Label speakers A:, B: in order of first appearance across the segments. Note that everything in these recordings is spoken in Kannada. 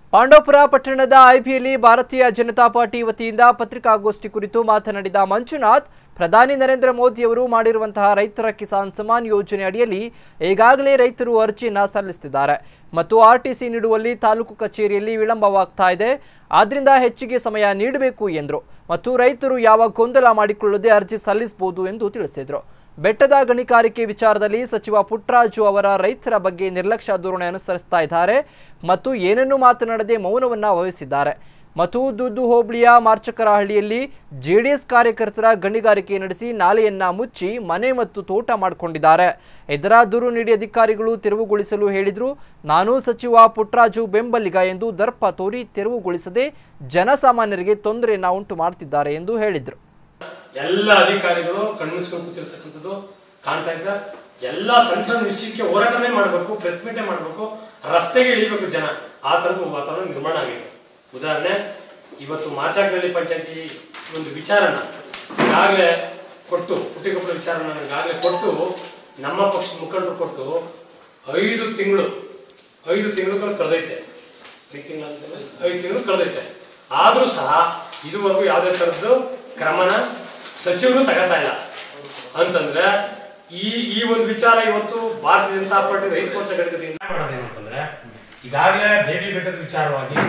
A: ಪಾಂಡವಪುರ ಪಟ್ಟಣದ ಐಬಿಯಲ್ಲಿ ಭಾರತೀಯ ಜನತಾ ಪಾರ್ಟಿ ವತಿಯಿಂದ ಪತ್ರಿಕಾಗೋಷ್ಠಿ ಕುರಿತು ಮಾತನಾಡಿದ ಮಂಜುನಾಥ್ ಪ್ರಧಾನಿ ನರೇಂದ್ರ ಮೋದಿಯವರು ಮಾಡಿರುವಂತಹ ರೈತರ ಕಿಸಾನ್ ಸಮ್ಮಾನ್ ಯೋಜನೆ ಅಡಿಯಲ್ಲಿ ಈಗಾಗಲೇ ರೈತರು ಅರ್ಜಿಯನ್ನ ಸಲ್ಲಿಸುತ್ತಿದ್ದಾರೆ ಮತ್ತು ಆರ್ಟಿಸಿ ನೀಡುವಲ್ಲಿ ತಾಲೂಕು ಕಚೇರಿಯಲ್ಲಿ ವಿಳಂಬವಾಗ್ತಾ ಇದೆ ಆದ್ರಿಂದ ಹೆಚ್ಚಿಗೆ ಸಮಯ ನೀಡಬೇಕು ಎಂದರು ಮತ್ತು ರೈತರು ಯಾವ ಗೊಂದಲ ಮಾಡಿಕೊಳ್ಳದೆ ಅರ್ಜಿ ಸಲ್ಲಿಸಬಹುದು ಎಂದು ತಿಳಿಸಿದರು ಬೆಟ್ಟದ ಗಣಿಗಾರಿಕೆ ವಿಚಾರದಲ್ಲಿ ಸಚಿವ ಪುಟ್ಟರಾಜು ಅವರ ರೈತರ ಬಗ್ಗೆ ನಿರ್ಲಕ್ಷ್ಯ ಧೋರಣೆ ಅನುಸರಿಸ್ತಾ ಇದ್ದಾರೆ ಮತ್ತು ಏನನ್ನೂ ಮಾತನಾಡದೆ ಮೌನವನ್ನ ವಹಿಸಿದ್ದಾರೆ ಮತ್ತು ದುದ್ದು ಹೋಬಳಿಯ ಮಾರ್ಚಕರಹಳ್ಳಿಯಲ್ಲಿ ಜೆಡಿಎಸ್ ಕಾರ್ಯಕರ್ತರ ಗಣಿಗಾರಿಕೆ ನಡೆಸಿ ನಾಲೆಯನ್ನ ಮುಚ್ಚಿ ಮನೆ ಮತ್ತು ತೋಟ ಮಾಡಿಕೊಂಡಿದ್ದಾರೆ ಇದರ ದೂರು ನೀಡಿ ಅಧಿಕಾರಿಗಳು ತೆರವುಗೊಳಿಸಲು ಹೇಳಿದ್ರು ನಾನು ಸಚಿವ ಪುಟ್ಟರಾಜು ಬೆಂಬಲಿಗ ಎಂದು ದರ್ಪ ತೋರಿ ತೆರವುಗೊಳಿಸದೆ ಜನಸಾಮಾನ್ಯರಿಗೆ ತೊಂದರೆಯನ್ನ ಉಂಟು ಮಾಡ್ತಿದ್ದಾರೆ ಎಂದು ಹೇಳಿದರು
B: ಎಲ್ಲ ಅಧಿಕಾರಿಗಳು ಕಣ್ಮುಚ್ಕೊಂಡು ಕೂತಿರ್ತಕ್ಕಂಥದ್ದು ಕಾಣ್ತಾ ಇದ್ದ ಎಲ್ಲ ಸಣ್ಣ ಸಣ್ಣ ವಿಷಯಕ್ಕೆ ಹೋರಾಟನೇ ಮಾಡಬೇಕು ಪ್ರೆಸ್ ಮೀಟೇ ಮಾಡಬೇಕು ರಸ್ತೆಗೆ ಇಳಿಬೇಕು ಜನ ಆ ತರದ ವಾತಾವರಣ ನಿರ್ಮಾಣ ಆಗಿದೆ ಉದಾಹರಣೆ ಇವತ್ತು ಮಾಚಾಕ್ನಳ್ಳಿ ಪಂಚಾಯತಿ ಒಂದು ವಿಚಾರನ ಈಗಾಗಲೇ ಕೊಟ್ಟು ಪುಟ್ಟಿಗೊಬ್ಬರ ವಿಚಾರನ ಈಗಾಗಲೇ ಕೊಟ್ಟು ನಮ್ಮ ಪಕ್ಷದ ಮುಖಂಡರು ಕೊಟ್ಟು ಐದು ತಿಂಗಳು ಐದು ತಿಂಗಳು ಕಳೆದೈತೆ ಐದು ತಿಂಗಳು ಐದು ತಿಂಗಳು ಕಳೆದೈತೆ ಆದರೂ ಸಹ ಇದುವರೆಗೂ ಯಾವುದೇ ಥರದ್ದು ಕ್ರಮನ ಸಚಿವರು ತಗೋತಾ ಇಲ್ಲ ಅಂತಂದ್ರೆ ಈ ಈ ಒಂದು ವಿಚಾರ ಇವತ್ತು ಭಾರತೀಯ ಜನತಾ ಪಾರ್ಟಿ ರೈತ ಮೋರ್ಚಾ ಘಟಕದಿಂದ ಮಾಡೋದೇನು ಅಂತಂದ್ರೆ ಈಗಾಗಲೇ ಬೇಬಿ ಬೆಟ್ಟದ ವಿಚಾರವಾಗಿ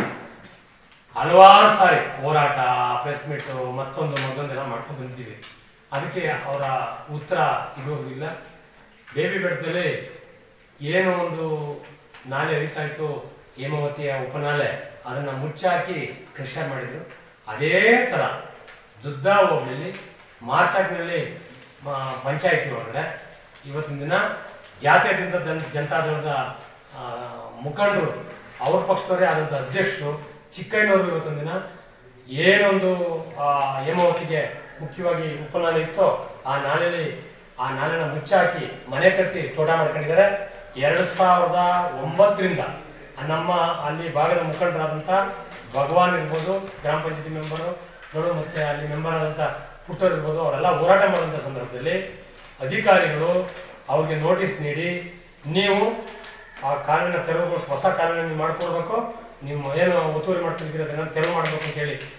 B: ಹಲವಾರು ಸಾರಿ ಹೋರಾಟ ಪ್ರೆಸ್ ಮೀಟ್ ಮತ್ತೊಂದು ಮತ್ತೊಂದೆಲ್ಲ ಮಾಡ್ಕೊಂಡು ಬಂದಿದ್ದೀವಿ ಅದಕ್ಕೆ ಅವರ ಉತ್ತರ ಇದುವರೆಗೂ ಇಲ್ಲ ಬೇಬಿ ಬೆಟ್ಟದಲ್ಲಿ ಏನು ಒಂದು ನಾಲೆ ಹರಿತಾ ಇತ್ತು ಹೇಮಾವತಿಯ ಉಪನಾಲೆ ಅದನ್ನ ಮುಚ್ಚಾಕಿ ಕೃಷಿ ಮಾಡಿದ್ರು ಅದೇ ತರ ದುದ್ದಾ ಹೋಬಳಿಲಿ ಮಾರ್ಚಾಕ್ನಲ್ಲಿ ಪಂಚಾಯತಿ ಒಳಗಡೆ ಇವತ್ತಿನ ದಿನ ಜಾತ್ಯತೀತ ಜನ ಜನತಾದಳದ ಆ, ಮುಖಂಡರು ಅವ್ರ ಪಕ್ಷದವರೇ ಆದಂತ ಅಧ್ಯಕ್ಷರು ಚಿಕ್ಕಯ್ಯನವರು ಇವತ್ತಿನ ದಿನ ಏನೊಂದು ಆ, ಹೇಮಾವತಿಗೆ ಮುಖ್ಯವಾಗಿ ಉಪನಾಲೆ ಇತ್ತೋ ಆ ನಾಲೆಯಲ್ಲಿ ಆ ನಾಲೆನ ಮುಚ್ಚಾಕಿ ಮನೆ ಕಟ್ಟಿ ತೋಟ ಮಾಡ್ಕೊಂಡಿದ್ದಾರೆ ಎರಡ್ ಸಾವಿರದ ಒಂಬತ್ತರಿಂದ ನಮ್ಮ ಅಲ್ಲಿ ಭಾಗದ ಮುಖಂಡರಾದಂತ ಭಗವಾನ್ ಇರ್ಬೋದು ಗ್ರಾಮ ಪಂಚಾಯತಿ ಮೆಂಬರು ಗಳು ಮತ್ತೆ ಅಲ್ಲಿ ಮೆಂಬರ್ ಆದಂತ ಪುಟ್ಟರು ಇರ್ಬೋದು ಅವರೆಲ್ಲ ಹೋರಾಟ ಮಾಡುವಂತ ಸಂದರ್ಭದಲ್ಲಿ ಅಧಿಕಾರಿಗಳು ಅವ್ರಿಗೆ ನೋಟಿಸ್ ನೀಡಿ ನೀವು ಆ ಕಾನೂನಿನ ತೆರವುಗೊಳಿಸ್ ಹೊಸ ಕಾನೂನನ್ನು ಮಾಡ್ಕೊಡ್ಬೇಕು ನೀವು ಏನು ಒತ್ತುವರಿ ಮಾಡ್ತಿದ್ದೀರ ಅದನ್ನ ತೆರವು ಮಾಡ್ಬೇಕು ಅಂತ ಹೇಳಿ